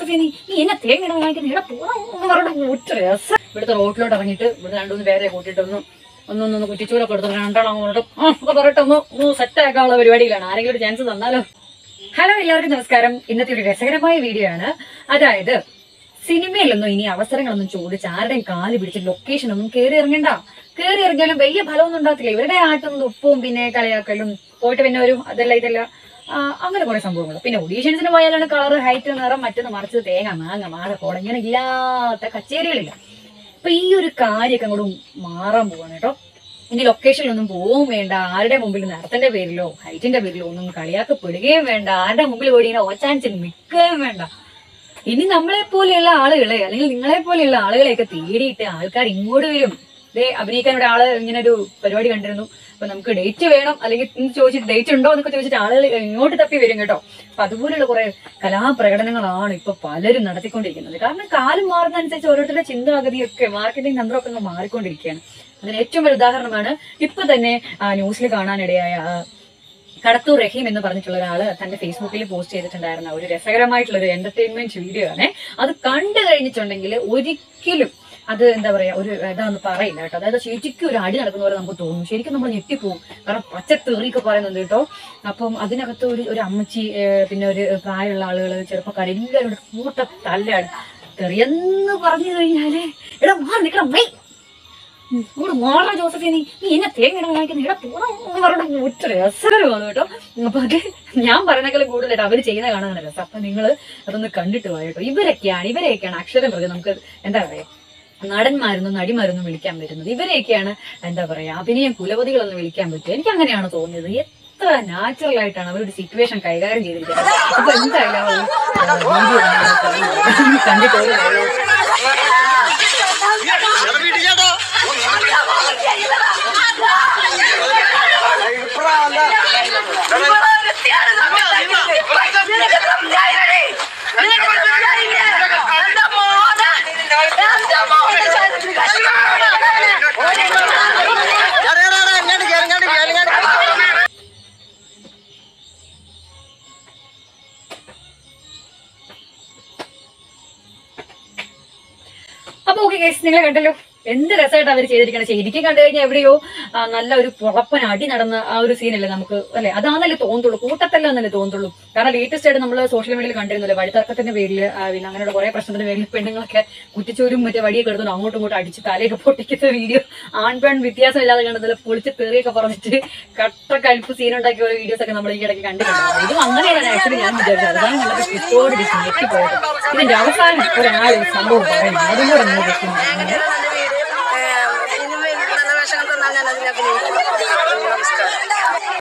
ജോസഫി നീ നീ എന്നെ തേങ്ങ വാങ്ങിക്കുന്ന ഇവിടെ പോകണം ഒറ്റ രസം ഇവിടുത്തെ റോട്ടിലോട്ട് ഇറങ്ങിയിട്ട് ഇവിടെ രണ്ടുമൂന്ന് പേരെ കൂട്ടിയിട്ട് ഒന്ന് ഒന്നൊന്നൊന്ന് കുറ്റിച്ചൂലൊക്കെ എടുത്ത് രണ്ടെണ്ണം അങ്ങോട്ട് ആ ഒക്കെ പറയട്ടെ ഒന്ന് ഒന്ന് സെറ്റ് ആക്കാനുള്ള പരിപാടിയിലാണ് ആരെങ്കിലും ഒരു ചാൻസ് തന്നാലോ ഹലോ എല്ലാവർക്കും നമസ്കാരം ഇന്നത്തെ ഒരു രസകരമായ വീഡിയോ ആണ് അതായത് സിനിമയിലൊന്നും ഇനി അവസരങ്ങളൊന്നും ചോദിച്ച് ആരുടെയും കാല് പിടിച്ച് ലൊക്കേഷൻ ഒന്നും കയറി ഇറങ്ങണ്ട കയറി ഇറങ്ങിയാലും വലിയ ഫലമൊന്നും ഉണ്ടാകത്തില്ല ഇവരുടെ ആട്ടും തുപ്പും പിന്നെ കളിയാക്കലും പോയിട്ട് പിന്നെ ഒരു അതല്ല ഇതല്ല ആ, അങ്ങനെ കുറെ സംഭവങ്ങൾ പിന്നെ ഒഡീഷൻസിന് പോയാലാണ് കളർ ഹൈറ്റ് നിറം മറ്റൊന്ന് മറിച്ച് തേങ്ങ മാങ്ങ മാട കോട ഇങ്ങനെ ഇല്ലാത്ത കച്ചേരികളില്ല അപ്പൊ ഈ ഒരു കാര്യമൊക്കെ അങ്ങോട്ട് മാറാൻ പോവാണ് കേട്ടോ ഇനി ലൊക്കേഷനിലൊന്നും പോവും വേണ്ട ആരുടെ മുമ്പിൽ നടത്തിന്റെ പേരിലോ ഹൈറ്റിന്റെ പേരിലോ ഒന്നും കളിയാക്കപ്പെടുകയും വേണ്ട ആരുടെ മുമ്പിൽ പോയി ഇങ്ങനെ ഓച്ചാനിച്ച് നിൽക്കുകയും വേണ്ട ഇനി നമ്മളെ പോലെയുള്ള ആളുകളെ അല്ലെങ്കിൽ നിങ്ങളെ പോലെയുള്ള ആളുകളെയൊക്കെ തേടിയിട്ട് ആൾക്കാർ ഇങ്ങോട്ട് വരും ദേ അഭിനയിക്കാൻ ഇവിടെ ആള് ഇങ്ങനെ ഒരു പരിപാടി കണ്ടിരുന്നു അപ്പൊ നമുക്ക് ഡേറ്റ് വേണം അല്ലെങ്കിൽ ഇന്ന് ചോദിച്ചിട്ട് ഡേറ്റ് ഉണ്ടോ എന്നൊക്കെ ചോദിച്ചിട്ട് ആളുകൾ ഇങ്ങോട്ട് തപ്പി വരും കേട്ടോ അപ്പൊ അതുപോലുള്ള കുറെ കലാപ്രകടനങ്ങളാണ് ഇപ്പൊ പലരും നടത്തിക്കൊണ്ടിരിക്കുന്നത് കാരണം കാലം മാറുന്നതനുസരിച്ച് ഓരോരുത്തരുടെ ചിന്താഗതിയൊക്കെ മാർക്കറ്റിംഗ് തന്ത്രമൊക്കെ അങ്ങ് മാറിക്കൊണ്ടിരിക്കുകയാണ് അതിന് ഏറ്റവും വലിയ ഉദാഹരണമാണ് ഇപ്പൊ തന്നെ ന്യൂസിൽ കാണാനിടയായ ആ, കടത്തൂർ റഹീം എന്ന് പറഞ്ഞിട്ടുള്ള ഒരാള് തന്റെ ഫേസ്ബുക്കിൽ പോസ്റ്റ് ചെയ്തിട്ടുണ്ടായിരുന്ന ഒരു രസകരമായിട്ടുള്ള ഒരു എന്റർടൈൻമെന്റ് വീഡിയോ ആണ് അത് കണ്ടു കഴിഞ്ഞിട്ടുണ്ടെങ്കിൽ ഒരിക്കലും അത് എന്താ പറയാ ഒരു ഇതാന്ന് പറയില്ല കേട്ടോ അതായത് ശരിക്കും ഒരു അടി നടക്കുന്ന പോലെ നമുക്ക് തോന്നും ശരിക്കും നമ്മൾ ഞെട്ടിപ്പോവും കാരണം പച്ചത്തെറിയൊക്കെ പറയുന്നുണ്ട് കേട്ടോ അപ്പം അതിനകത്ത് ഒരു ഒരു അമ്മച്ചി ഏഹ്, പിന്നെ ഒരു പ്രായമുള്ള ആളുകൾ ചെറുപ്പക്കാർ എല്ലാവരും കൂടെ കൂട്ട തല്ലാണ് തെറിയെന്ന് പറഞ്ഞു കഴിഞ്ഞാല് എടാ മാറി നിക്കണം മൈ ഇവിടെ മാറാ ജോസഫി നീ നീ എന്നെ തേങ്ങ വാങ്ങിക്കുന്ന ഇവിടെ പോകണം പറഞ്ഞ ഒറ്റ രസകരമാണ് കേട്ടോ അപ്പൊ അത് ഞാൻ പറയുന്നേക്കാളും കൂടുതലായിട്ട് അവര് ചെയ്യുന്ന കാണാനാണ് രസം അപ്പൊ നിങ്ങൾ അതൊന്ന് കണ്ടിട്ട് പോയ കേട്ടോ ഇവരൊക്കെയാണ് ഇവരെയൊക്കെയാണ് അക്ഷരം പ്രതി നമുക്ക് എന്താ പറയാ നടന്മാരെന്നും നടിമാരൊന്നും വിളിക്കാൻ പറ്റുന്നത് ഇവരെയൊക്കെയാണ് എന്താ പറയാ അഭിനയം കുലപതികളൊന്നും വിളിക്കാൻ പറ്റും എനിക്ക് അങ്ങനെയാണ് തോന്നിയത് എത്ര നാച്ചുറൽ ആയിട്ടാണ് അവരൊരു സിറ്റുവേഷൻ കൈകാര്യം ചെയ്തിരിക്കുന്നത് അപ്പൊ എന്തായാലും ആ ഒരു, ആ, വീഡിയോ ഒന്ന് കണ്ടിട്ട് ഒരു അപ്പൊ ഓക്കെ കേസ് നിങ്ങൾ കണ്ടല്ലോ എന്ത് രസമായിട്ട് അവർ ചെയ്തിരിക്കണം ശരിക്കും കണ്ടു കഴിഞ്ഞാൽ എവിടെയോ ആ, നല്ല ഒരു പുളപ്പൻ അടി നടന്ന ആ ഒരു സീനല്ലേ നമുക്ക് അല്ലെ അതാണല്ലേ തോന്നുള്ളൂ കൂട്ടത്തല്ലെന്നല്ലേ തോന്നുള്ളൂ കാരണം ലേറ്റസ്റ്റ് ആയിട്ട് നമ്മൾ സോഷ്യൽ മീഡിയയിൽ കണ്ടിരുന്നല്ലോ വഴിത്തർക്കത്തിന്റെ പേരിൽ ആ, പിന്നെ അങ്ങനെയുള്ള കുറെ പ്രശ്നത്തിന്റെ പേരിൽ പെണ്ണുങ്ങളൊക്കെ കുറ്റിച്ചോരും മറ്റേ വടിയൊക്കെ എടുത്തു അങ്ങോട്ടും ഇങ്ങോട്ടും അടിച്ച് തലയൊക്കെ പൊട്ടിക്കുന്ന വീഡിയോ ആൺ പെൺ വ്യത്യാസം ഇല്ലാതെ കണ്ടതിൽ പൊളിച്ച് തെറിയൊക്കെ പറഞ്ഞിട്ട് കട്ട കൽപ്പ് സീൻ ഉണ്ടാക്കിയ ഓരോ വീഡിയോസ് ഒക്കെ നമ്മൾ ഈ ഇടയ്ക്ക് കണ്ടിട്ടുണ്ടായിരുന്നു ഇതും അങ്ങനെയാണ് ആക്ച്വലി ഞാൻ വിചാരിച്ചത് അതാണ് നമ്മളൊക്കെ ക്രിസ്റ്റോട് ഞെട്ടിപ്പോയത് ഇതിന്റെ അവസാനം ഒരാൾ ഒരു സംഭവം പറയുന്നു അതും കൂടെ നോക്കുന്നു സിനിമയിൽ നല്ല വേഷങ്ങൾ തന്നാൽ ഞാൻ അതിൽ അഭിനയിക്കും നമസ്കാരം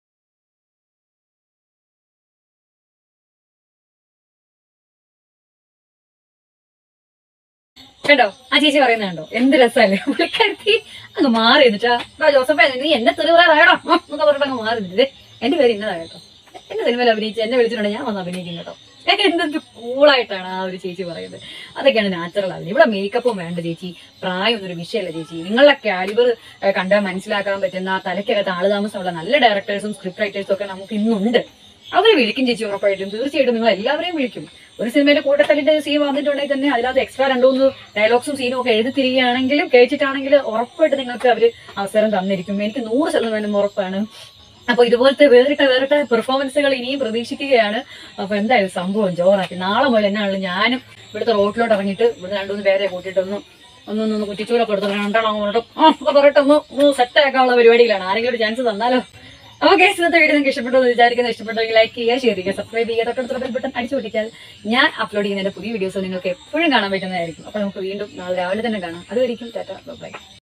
കേട്ടോ ആ ചേച്ചി പറയുന്നത് കണ്ടോ എന്ത് രസമല്ലേ പുള്ളിക്കാരത്തി അങ്ങ് മാറി എന്നിട്ടാ "എടാ ജോസഫേ നീ എന്നെ തെറിവറായടാ എന്നൊക്കെ പറഞ്ഞിട്ട് അങ്ങ് മാറി നിന്നിട്ട് എന്റെ പേര് ഇന്നതാ കേട്ടോ എന്റെ സിനിമയിൽ അഭിനയിച്ച് എന്നെ വിളിച്ചിട്ടുണ്ട് ഞാൻ വന്ന് അഭിനയിക്കും കേട്ടോ എന്തൊരു കൂളായിട്ടാണ് ആ ഒരു ചേച്ചി പറയുന്നത് അതൊക്കെയാണ് നാച്ചുറൽ ആവുന്നത് ഇവിടെ മേക്കപ്പും വേണ്ട ചേച്ചി പ്രായം ഒരു വിഷയമല്ല ചേച്ചി നിങ്ങളുടെ കാലിബർ കണ്ടാൽ മനസ്സിലാക്കാൻ പറ്റുന്ന തലയ്ക്കകത്ത് ആള് താമസമുള്ള നല്ല ഡയറക്ടേഴ്സും സ്ക്രിപ്റ്റ് റൈറ്റേഴ്സും ഒക്കെ നമുക്ക് ഇന്നുണ്ട് അവരെ വിളിക്കും ചേച്ചി ഉറപ്പായിട്ടും തീർച്ചയായിട്ടും നിങ്ങൾ എല്ലാവരെയും വിളിക്കും ഒരു സിനിമയിലെ കൂട്ടത്തലിന്റെ സീൻ വന്നിട്ടുണ്ടെങ്കിൽ തന്നെ അതിനകത്ത് എക്സ്ട്രാ രണ്ടു മൂന്ന് ഡയലോഗ്സും സീനും ഒക്കെ എഴുതി തിരികെയാണെങ്കിലും കഴിച്ചിട്ടാണെങ്കിലും ഉറപ്പായിട്ട് നിങ്ങൾക്ക് അവർ അവസരം തന്നിരിക്കും എനിക്ക് നൂറ് ശതമാനം ഉറപ്പാണ് അപ്പൊ ഇതുപോലത്തെ വേറിട്ട വേറിട്ട പെർഫോമൻസുകൾ ഇനിയും പ്രതീക്ഷിക്കുകയാണ് അപ്പൊ എന്തായാലും സംഭവം ജോറാക്കി നാളെ മുതൽ എന്നാണല്ലോ ഞാനും ഇവിടുത്തെ റോട്ടിലോട്ട് ഇറങ്ങിയിട്ട് ഇവിടെ രണ്ടുമൂന്ന് പേരെ കൂട്ടിയിട്ടൊന്ന് ഒന്നൊന്ന് കുറ്റിച്ചൂലൊക്കെ എടുത്ത് രണ്ടെണ്ണം അങ്ങോട്ട് ആ ഒക്കെ പറയട്ടെ ഒന്ന് ഒന്ന് സെറ്റ് ആക്കാനുള്ള പരിപാടിയിലാണ് ആരെങ്കിലും ഒരു ചാൻസ് തന്നാലോ ഓക്കെ ഇന്നത്തെ വീഡിയോ നിങ്ങൾക്ക് ഇഷ്ടപ്പെട്ടു എന്ന് വിചാരിക്കുന്നത് ഇഷ്ടപ്പെട്ടെങ്കിൽ ലൈക്ക് ചെയ്യുക ഷെയർ ചെയ്യുക സബ്സ്ക്രൈബ് ചെയ്യുക തൊട്ടടുത്തുള്ള ബെൽ ബട്ടൺ അടിച്ചു പൊട്ടിച്ചാൽ ഞാൻ അപ്ലോഡ് ചെയ്യുന്ന എന്റെ പുതിയ വീഡിയോസ് നിങ്ങൾക്ക് എപ്പോഴും കാണാൻ പറ്റുന്നതായിരിക്കും അപ്പൊ നമുക്ക് വീണ്ടും നാളെ രാവിലെ തന്നെ കാണാം അതുവരെയും ടാറ്റ ബൈ